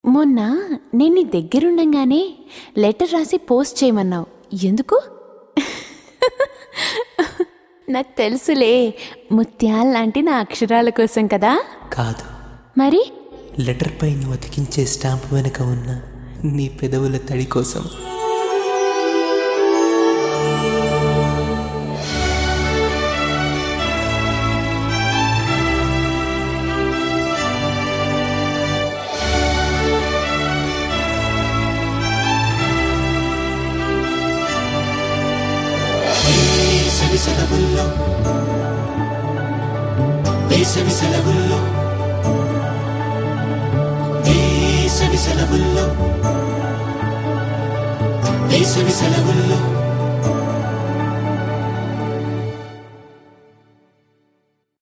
మొన్న నేను నీ దగ్గరుండంగానే లెటర్ రాసి పోస్ట్ చేయమన్నావు ఎందుకు నాకు తెలుసులే ముత్యాల లాంటి నా అక్షరాల కోసం కదా కాదు మరి లెటర్ పై నువ్వు అతికించే స్టాంప్ వెనుక ఉన్న నీ పెదవుల తడి కోసం వేసవి సెలవుల్లో వేసవి సెలవుల్లో వేసవి సెలవుల్లో వేసవి సెలవుల్లో